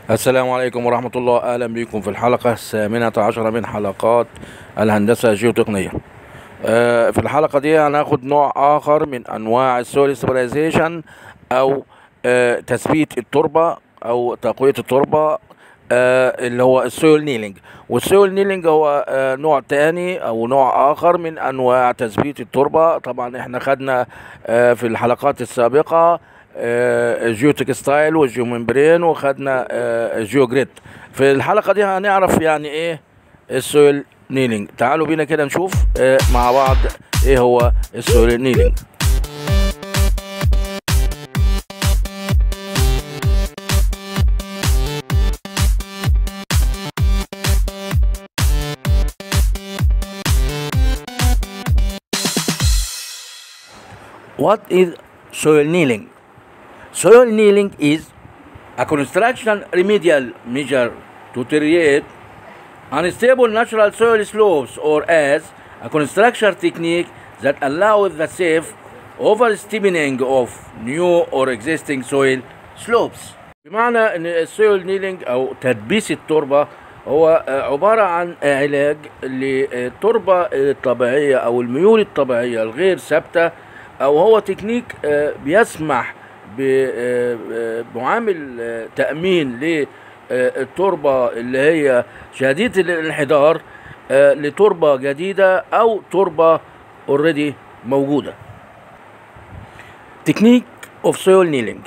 السلام عليكم ورحمة الله أهلا بكم في الحلقة الثامنة عشرة من حلقات الهندسة الجيوتقنية آه، في الحلقة دي هناخد نوع آخر من أنواع السويل ستابلايزيشن أو آه، تثبيت التربة أو تقوية التربة آه، اللي هو السويل نيلينج والسويل نيلينج هو آه، نوع تاني أو نوع آخر من أنواع تثبيت التربة طبعا احنا خدنا آه، في الحلقات السابقة آه، الجيو تكستايل والجيو ممبرين وخدنا آه، الجيو جريد في الحلقة دي هنعرف يعني ايه السويل نيلينج تعالوا بينا كده نشوف آه، مع بعض ايه هو السويل نيلينج What is soil kneeling? Soil kneeling is a construction remedial measure to create unstable natural soil slopes or as a construction technique that allows the safe oversteepening of new or existing soil slopes. بمعنى ان السويل نيلينج او تدبيس التربه هو آه، عباره عن علاج للتربه الطبيعيه او الميول الطبيعيه الغير ثابته او هو تكنيك آه، بيسمح بمعامل آه، تامين للتربه اللي هي شديده الانحدار آه، لتربه جديده او تربه اوريدي موجوده technique of soil kneeling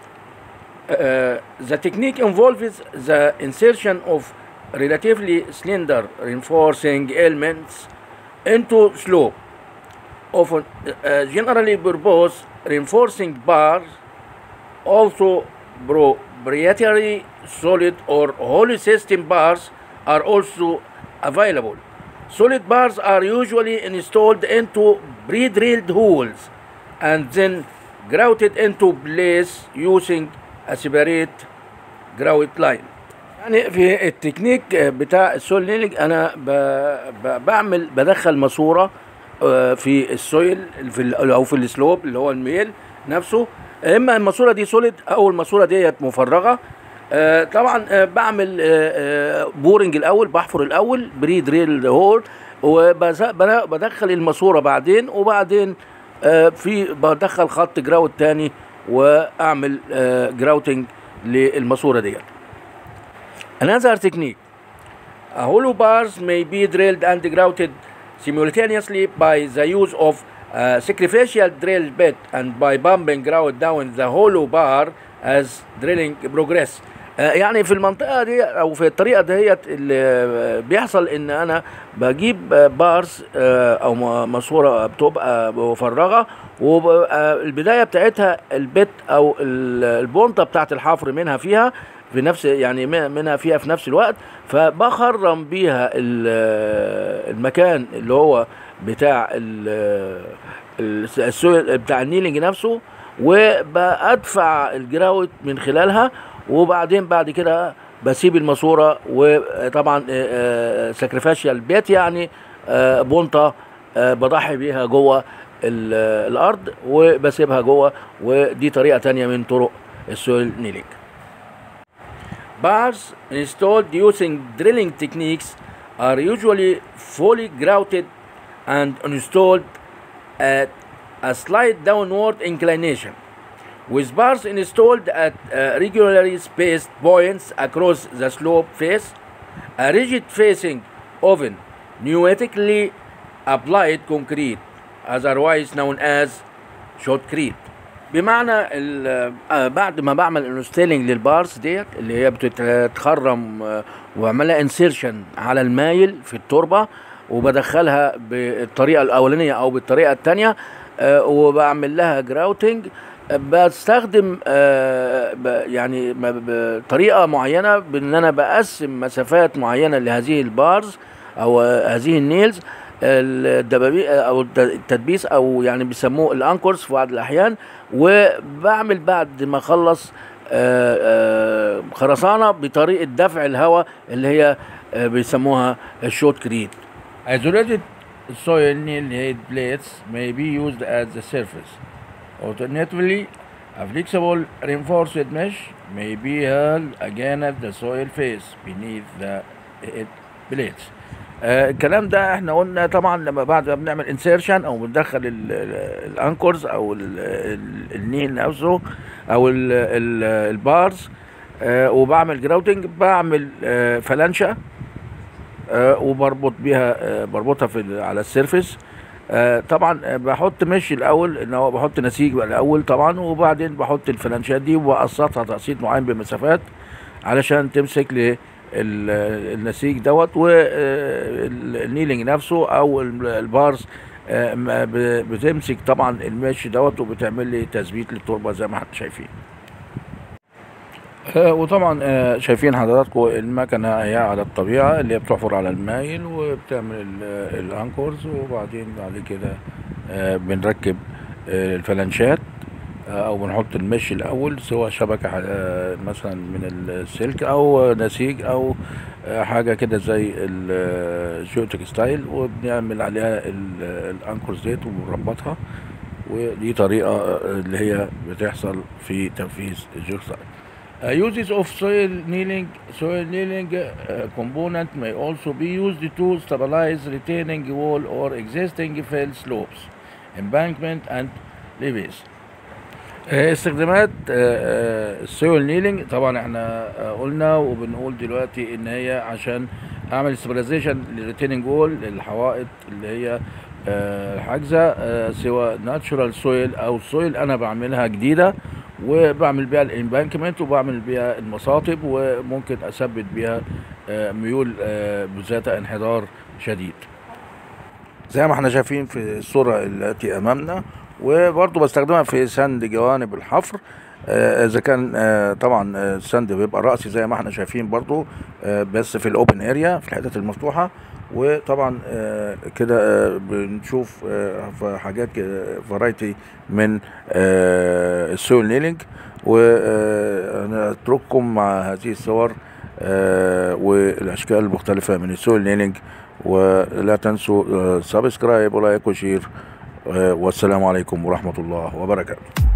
Uh, the technique involves the insertion of relatively slender reinforcing elements into slope often uh, generally purpose reinforcing bars also proprietary solid or hollow system bars are also available solid bars are usually installed into pre-drilled holes and then grouted into place using a separate grout line يعني في التكنيك بتاع السويل نيلينج انا ب... ب... بعمل بدخل ماسوره آه، في السويل في ال- او في السلوب اللي هو الميل نفسه اما الماسوره دي سوليد او الماسوره ديت مفرغه آه، طبعا آه، بعمل آه، آه، بورنج الاول بحفر الاول بري دريل هول وبدخل الماسوره بعدين وبعدين آه، في بدخل خط جراوت تاني واعمل جراوتنج للماسوره ديت Another technique A hollow bars may be drilled and grouted simultaneously by the use of a sacrificial drill bit and by pumping grout down the hollow bar as drilling progress. آه، يعني في المنطقة دي أو في الطريقة ديت اللي بيحصل إن أنا بجيب آه، بارز آه، أو م- ماسورة بتبقى مفرغة والبداية بتاعتها البت أو ال- البونطة بتاعت الحفر منها فيها في نفس يعني م- منها فيها في نفس الوقت فبخرم بيها ال- المكان اللي هو بتاع ال- ال- السويل بتاع النيلينج نفسه وبدفع الجراوت من خلالها وبعدين بعد كده بسيب الماسوره وطبعا ساكريفاشيال بيت يعني آه، بونطه آه، بضحي بيها جوه ال- الارض وبسيبها جوه ودي طريقه تانية من طرق السويل نيلينج Bars installed using drilling techniques are usually fully grouted and installed at a slight downward inclination. With bars installed at uh, regularly spaced points across the slope face, a rigid facing oven pneumatically applied concrete, otherwise known as shotcrete. بمعنى ال- آه، بعد ما بعمل انستيلنج للبارس ديت اللي هي بتتخرم آه، واعملها انسيرشن على المايل في التربه وبدخلها بالطريقه الاولانيه او بالطريقه الثانيه وبعمل لها جراوتنج بستخدم آه، ب- يعني ب- بطريقه معينه بان انا بقسم مسافات معينه لهذه البارز او آه، هذه النيلز الدبابيس او الت- التدبيس او يعني بيسموه الانكورز في بعض الاحيان وبعمل بعد ما اخلص آه، آه، خرسانه بطريقه دفع الهواء اللي هي آه، بيسموها الشوت كريت Isolated soil nail head plates may be used as the surface. Alternatively, A flexible reinforced mesh may be held against the soil face beneath the it plates. آه الكلام ده احنا قلنا طبعا لما بعد ما بنعمل انسيرشن او بندخل الانكورز او ال- ال- النيل نفسه او ال- ال- البارز آه وبعمل جراوتنج بعمل آه فلانشا آه وبربط بيها آه بربطها في ال- على السيرفيس آه طبعا آه، بحط مش الاول ان هو بحط نسيج بقى الاول طبعا وبعدين بحط الفلانشات دي وبقسطها تقسيط معين بمسافات علشان تمسك لي ال- النسيج دوت والنيلينج نفسه او ال- البارز آه، ما ب- بتمسك طبعا المش دوت وبتعمل لي تثبيت للتربه زي ما احنا شايفين آه، وطبعا آه، شايفين حضراتكم المكنه هي على الطبيعه اللي هي بتحفر على المايل وبتعمل ال- الانكورز وبعدين بعد كده آه، بنركب آه، الفلانشات آه، او بنحط المش الاول سواء شبكه آه، مثلا من السلك او نسيج او آه، حاجه كده زي الجيو تكستايل وبنعمل عليها ال- الانكورز ديت وبنربطها ودي طريقه آه، اللي هي بتحصل في تنفيذ الجيو تكستايل Uh, uses of soil kneeling soil kneeling uh, component may also be used to stabilize retaining wall or existing fill slopes, embankment and levees. آه، استخدامات السويل نيلينج طبعا احنا آه، قلنا وبنقول دلوقتي ان هي عشان اعمل ستابلايزيشن للريتيننج وول للحوائط اللي هي آه، الحاجزه آه، سواء ناتشورال سويل او سويل انا بعملها جديده وبعمل بيها الامبانكمنت وبعمل بيها المصاطب وممكن اثبت بيها آه، ميول آه، ذات انحدار شديد زي ما احنا شايفين في الصورة التي أمامنا وبرضه بستخدمها في سند جوانب الحفر آه، إذا كان آه، طبعا آه، السند بيبقى رأسي زي ما احنا شايفين برضه آه، بس في الأوبن أريا في الحتت المفتوحة وطبعا آه، كده آه، بنشوف آه، في حاجات فرايتي من آه، السويل نيلينج وأنا أترككم مع هذه الصور آه، والأشكال المختلفة من السويل نيلينج ولا تنسوا سبسكرايب ولايك وشير آه، والسلام عليكم ورحمة الله وبركاته